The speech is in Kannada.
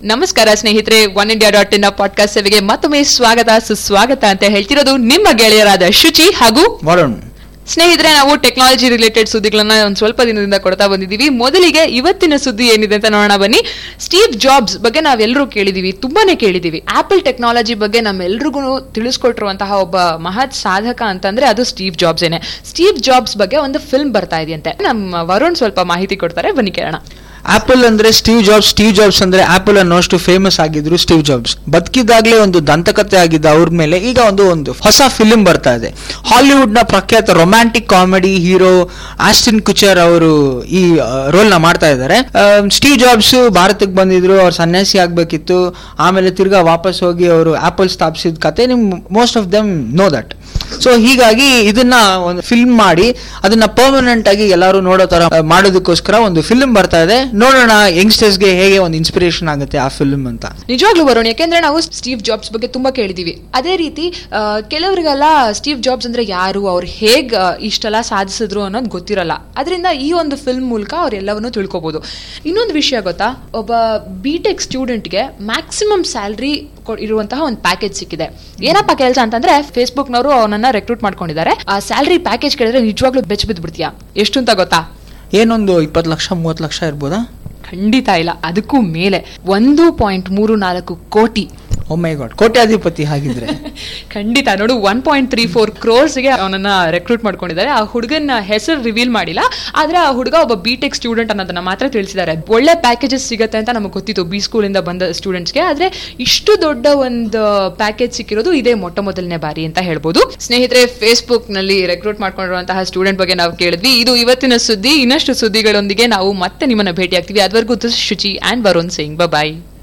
ನಮಸ್ಕಾರ ಸ್ನೇಹಿತರೆ One India dot in podcast ಸೇವೆಗೆ ಮತ್ತೊಮ್ಮೆ ಸ್ವಾಗತ ಸುಸ್ವಾಗತ ಅಂತ ಹೇಳ್ತಿರೋದು ನಿಮ್ಮ ಗೆಳೆಯರಾದ ಶುಚಿ ಹಾಗೂ ವರುಣ್ ಸ್ನೇಹಿತರೆ ನಾವು ಟೆಕ್ನಾಲಜಿ ರಿಲೇಟೆಡ್ ಸುದ್ದಿಗಳನ್ನ ಒಂದು ಸ್ವಲ್ಪ ದಿನದಿಂದ ಕೊಡ್ತಾ ಬಂದಿದ್ದೀವಿ ಮೊದಲಿಗೆ ಇವತ್ತಿನ ಸುದ್ದಿ ಏನಿದೆ ಅಂತ ನೋಡೋಣ ಬನ್ನಿ ಸ್ಟೀವ್ ಜಾಬ್ಸ್ ಬಗ್ಗೆ ನಾವೆಲ್ಲರೂ ಕೇಳಿದೀವಿ ತುಂಬಾನೇ ಕೇಳಿದೀವಿ ಆಪಲ್ ಟೆಕ್ನಾಲಜಿ ಬಗ್ಗೆ ನಮ್ಮೆಲ್ರಿಗೂ ತಿಳಿಸ್ಕೊಟ್ಟಿರುವಂತಹ ಒಬ್ಬ ಮಹತ್ ಸಾಧಕ ಅಂತಂದ್ರೆ ಅದು ಸ್ಟೀವ್ ಜಾಬ್ಸ್ ಏನೆ ಸ್ಟೀವ್ ಜಾಬ್ಸ್ ಬಗ್ಗೆ ಒಂದು ಫಿಲ್ಮ್ ಬರ್ತಾ ಇದೆಯಂತೆ ನಮ್ಮ ವರುಣ್ ಸ್ವಲ್ಪ ಮಾಹಿತಿ ಕೊಡ್ತಾರೆ ಬನ್ನಿ ಕೇಳೋಣ ಆಪಲ್ ಅಂದ್ರೆ ಸ್ಟೀವ್ ಜಾಬ್ಸ್ ಸ್ಟೀವ್ ಜಾಬ್ಸ್ ಅಂದ್ರೆ ಆಪಲ್ ಅನ್ನೋಷ್ಟು ಫೇಮಸ್ ಆಗಿದ್ರು ಸ್ಟೀವ್ ಜಾಬ್ಸ್ ಬದುಕಿದಾಗ್ಲೇ ಒಂದು ದಂತಕತೆ ಆಗಿದ್ದ ಅವ್ರ ಮೇಲೆ ಈಗ ಒಂದು ಒಂದು ಹೊಸ ಫಿಲ್ಮ್ ಬರ್ತಾ ಇದೆ ಹಾಲಿವುಡ್ ನ ಪ್ರಖ್ಯಾತ romantic comedy hero Ashton Kutcher ಅವರು ಈ ರೋಲ್ ನ ಮಾಡ್ತಾ ಇದ್ದಾರೆ ಸ್ಟೀವ್ ಜಾಬ್ಸ್ ಭಾರತಕ್ಕೆ ಬಂದಿದ್ರು ಅವ್ರು ಸನ್ಯಾಸಿ ಆಗ್ಬೇಕಿತ್ತು ಆಮೇಲೆ ತಿರ್ಗಾ ವಾಪಸ್ ಹೋಗಿ ಅವರು ಆಪಲ್ ಸ್ಥಾಪಿಸಿದ ಕತೆ ನಿಮ್ most of them know that so ಹೀಗಾಗಿ ಇದನ್ನ ಒಂದು ಫಿಲ್ಮ್ ಮಾಡಿ ಅದನ್ನ ಪರ್ಮನೆಂಟ್ ಆಗಿ ಎಲ್ಲರೂ ನೋಡೋ ತರ ಆ, ಮಾಡೋದಕ್ಕೋಸ್ಕರ ಒಂದು ಫಿಲ್ಮ್ ಬರ್ತಾ ಇದೆ ನೋಡೋಣ ಯಂಗ್ಸ್ಟರ್ಸ್ಗೆ ಹೇಗೆ ಒಂದು ಇನ್ಸ್ಪಿರೇಷನ್ ಆಗುತ್ತೆ ಆ ಫಿಲ್ಮ್ ಅಂತ ನಿಜವಾಗ್ಲೂ ವರುಣ್ ಯಾಕೆಂದ್ರೆ ನಾವು ಸ್ಟೀವ್ ಜಾಬ್ಸ್ ಬಗ್ಗೆ ತುಂಬಾ ಕೇಳಿದೀವಿ ಅದೇ ರೀತಿ ಆ, ಕೆಲವರಿಗೆಲ್ಲ ಸ್ಟೀವ್ ಜಾಬ್ಸ್ ಅಂದ್ರೆ ಯಾರು ಅವ್ರು ಹೇಗ್ ಆ, ಇಷ್ಟೆಲ್ಲ ಸಾಧಿಸಿದ್ರು ಅನ್ನೋದು ಗೊತ್ತಿರಲ್ಲ ಅದರಿಂದ ಈ ಒಂದು ಫಿಲ್ಮ್ ಮೂಲಕ ಅವ್ರೆಲ್ಲವನ್ನೂ ತಿಳ್ಕೊಬಹುದು ಇನ್ನೊಂದು ವಿಷಯ ಗೊತ್ತಾ ಒಬ್ಬ ಬಿ ಟೆಕ್ ಸ್ಟೂಡೆಂಟ್ಗೆ ಮ್ಯಾಕ್ಸಿಮಮ್ ಸ್ಯಾಲ್ರಿ ಇರುವಂತಹ ಒಂದು ಪ್ಯಾಕೇಜ್ ಸಿಕ್ಕಿದೆ ಏನಪ್ಪ ಕೆಲಸ ಅಂತಂದ್ರೆ ಫೇಸ್ಬುಕ್ ನವರು ಅವನನ್ನ ರೆಕ್ರೂಟ್ ಮಾಡ್ಕೊಂಡಿದ್ದಾರೆ ಆ ಸ್ಯಾಲ್ರಿ ಪ್ಯಾಕೇಜ್ ಕೇಳಿದ್ರೆ ನಿಜವಾಗ್ಲೂ ಬೆಚ್ಚ ಬಿದ್ದು ಬಿಡ್ತೀಯಾ ಎಷ್ಟು ಅಂತ ಗೊತ್ತಾ ಏನೊಂದು ಇಪ್ಪತ್ತು ಲಕ್ಷ ಮೂವತ್ತು ಲಕ್ಷ ಇರ್ಬೋದಾ ಖಂಡಿತ ಇಲ್ಲ ಅದಕ್ಕೂ ಮೇಲೆ ಒಂದು ಪಾಯಿಂಟ್ ಮೂರು ನಾಲ್ಕು ಕೋಟಿ ಓ ಮೈ ಗಾಡ್ ಕೋಟ್ಯಾಧಿಪತಿ ಹಾಗಿದ್ರೆ ಖಂಡಿತ ನೋಡು ಒನ್ ಪಾಯಿಂಟ್ ತ್ರೀ ಫೋರ್ ಕ್ರೋರ್ಸ್ಗೆ ಅವನನ್ನ ರೆಕ್ರೂಟ್ ಮಾಡ್ಕೊಂಡಿದ್ದಾರೆ ಆ ಹುಡುಗನ ಹೆಸರು ರಿವೀಲ್ ಮಾಡಿಲ್ಲ ಆದ್ರೆ ಆ ಹುಡುಗ ಒಬ್ಬ ಬಿ ಟೆಕ್ ಸ್ಟೂಡೆಂಟ್ ಅನ್ನೋದನ್ನ ಮಾತ್ರ ತಿಳಿಸಿದ್ದಾರೆ ಒಳ್ಳೆ ಪ್ಯಾಕೇಜಸ್ ಸಿಗುತ್ತೆ ಅಂತ ನಮಗೆ ಗೊತ್ತಿತ್ತು ಬಿ ಸ್ಕೂಲಿಂದ ಬಂದ ಸ್ಟೂಡೆಂಟ್ಸ್ಗೆ ಆದ್ರೆ ಇಷ್ಟು ದೊಡ್ಡ ಒಂದು ಪ್ಯಾಕೇಜ್ ಸಿಕ್ಕಿರೋದು ಇದೇ ಮೊಟ್ಟ ಮೊದಲನೇ ಬಾರಿ ಅಂತ ಹೇಳ್ಬೋದು ಸ್ನೇಹಿತರೆ ಫೇಸ್ಬುಕ್ ನಲ್ಲಿ ರೆಕ್ರೂಟ್ ಮಾಡ್ಕೊಂಡಿರುವಂತಹ ಸ್ಟೂಡೆಂಟ್ ಬಗ್ಗೆ ನಾವು ಕೇಳಿದ್ವಿ ಇದು ಇವತ್ತಿನ ಸುದ್ದಿ ಇನ್ನಷ್ಟು ಸುದ್ದಿಗಳೊಂದಿಗೆ ನಾವು ಮತ್ತೆ ನಿಮ್ಮನ್ನ ಭೇಟಿ ಆಗ್ತೀವಿ ಅದುವರೆಗೂ ಶುಚಿ ಅಂಡ್ ವರುಣ್ ಸಿಂಗ್ ಬಾಯ್